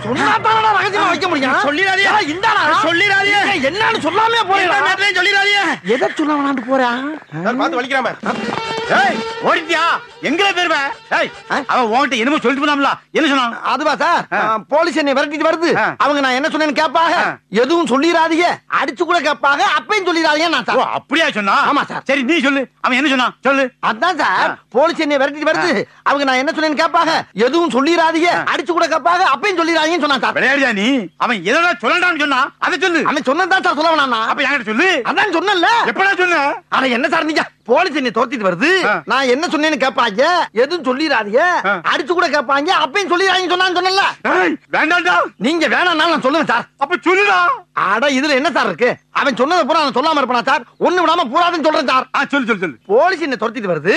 சொன்னாதானடா ரகசியமா வைக்க முடியும் சொல்லிடாதீங்க. ஏய், இந்தாடா சொல்லிடாதீங்க. ஏய், என்னன்னு சொல்லாமே எல்லா போறேன் நேரத்துலயும் சொல்லிடாதீங்க எதை சொல்ல வேணாண்டு போறா பார்த்து வலிக்கிறாம ஏய் ஓடிட்டியா எங்கல பேருவ ஏய் ஆ? அவன் உன்கிட்ட என்னமோ சொல்லிட்டு போனாம்ல என்ன சொன்னான் அதுவா சார் ஆ. ஆ, போலீஸ் என்னை விரட்டிட்டு வருது ஆ. அவங்க நான் என்ன சொன்னேன்னு கேட்பாங்க ஆ. எதுவும் சொல்லிடாதீங்க அடிச்சு கூட கேட்பாங்க அப்பையும் சொல்லிடாதீங்க நான் ஓ சார் அப்படியா சொன்னா ஆமா, சார். சரி நீ சொல்லு அவன் என்ன சொன்னான் சொல்லு அதான் சார் ஆ. போலீஸ் என்னை விரட்டிட்டு வருது அவங்க நான் என்ன சொன்னேன்னு கேட்பாங்க எதுவும் சொல்லிடாதீங்க ஆ. அடிச்சு கூட கேட்பாங்க அப்பையும் சொல்லிடாதீங்கன்னு சொன்னான் சார் விளையாடியா நீ அவன் எதனா சொல்லண்டான்னு சொன்னா அதை சொல்லு அவன் சொன்னதான் சார் சொல்ல வேணாம் அப்ப என்கிட்ட சொல்லு அதான் சொன்னல எப்படா சொன்ன ஆனா என்ன சார் நீங்க போலீஸ் என்னை தோத்திட்டு வருது ஆ. நான் என்ன சொன்னேன்னு கேட்பாங்க எதுவும் சொல்லிடாதீங்க ஆ. அடிச்சு கூட கேட்பாங்க அப்பையும் சொல்லிடாதீங்கன்னு சொன்னான்னு சொன்னல ஏய் வேண்டாம்டா நீங்க வேணாம்னாலும் நான் சொல்லுவேன் சார் அப்ப சொல்லுடா அட இதுல என்ன சார் இருக்கு அவன் சொன்னதை பூரா நான் சொல்லாம இருப்பேனா சார் ஒண்ணு விடாம பூராதுன்னு சொல்றேன் சார் ஆ சொல்லு சொல்லு சொல்லு போலீஸ் என்ன துரத்திட்டு வருது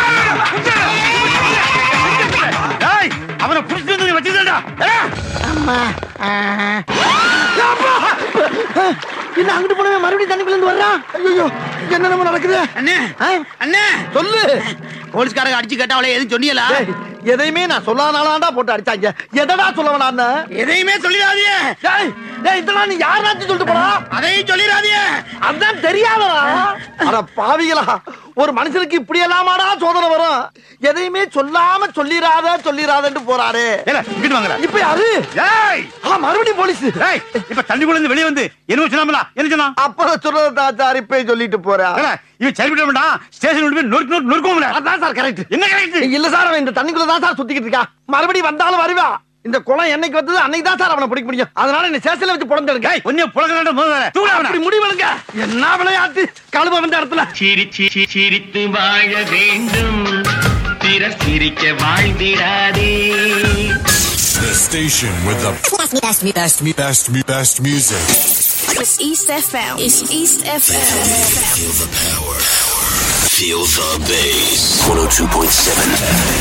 ஏய் அவனை புடிச்சிட்டு வந்து வச்சிருந்தா அம்மா அப்பா! என்ன அங்கிட்டு போனவே மறுபடியும் தண்ணிக்குள்ள இருந்து வர்றான் ஐயோ என்ன நம்ம நடக்குது அண்ணே ஆ? அண்ணே சொல்லு போலீஸ்காரங்க அடிச்சு கேட்டாவளே எதுவும் சொன்னீங்களா டேய், எதையுமே நான் சொல்லாதானாடா போட்டு அடிச்சாங்க எதடா சொல்ல வேணான்னு எதையுமே சொல்லிடாதீங்க டேய் டேய் இதெல்லாம் நீ யாராச்சும் சொல்லிட்டு போடா அதையும் சொல்லிடாதீங்க அதான் தெரியாதடா அட பாவிகளா ஒரு மனுஷனுக்கு இப்படி எல்லாமாடா சோதனை வரும் எதையுமே சொல்லாம சொல்லிராத சொல்லிராதன்னு போறாரு ஏல இங்கிட்டு வாங்கடா இப்ப யாரு ஏய் ஆ மறுபடியும் போலீஸ் ஏய் இப்ப தண்ணிக்குள்ள இருந்து வெளிய வந்து என்ன சொன்னாமல என்ன சொன்னான் அப்புறம் சொல்றதா சார் இப்ப சொல்லிட்டு போறா ஏல, இவன் சரி விட வேண்டாம் ஸ்டேஷன் விட்டு போய் நொறுக்கு நொறுக்கு நொறுக்குவோம்ல அதான் சார் கரெக்ட் என்ன கரெக்ட் இல்ல சார் அவன் இந்த தண்ணிக்குள்ள தான் சார் சுத்திக்கிட்டு இருக்கா மறுபடியும் வந்தாலும் வருவா இந்த குளம் என்னைக்கு வந்தது அன்னைக்கு தான் சார் அவனை பிடிக்க முடியும் அதனால என்ன ஸ்டேஷன்ல வச்சு புடந்தெடுங்க ஏய் ஒன்னே புலகலாண்ட முதல்ல தூள அப்படி முடிவெடுங்க என்ன விளையாட்டு கழுவ வந்த இடத்துல சிரிச்சி சிரித்து வாழ வேண்டும் பிறர் சிரிக்க வாழ்ந்திடாதே The station with the Best, best, best, best, best, best music. It's East FM. It's East FM. Feel the bass. 102.7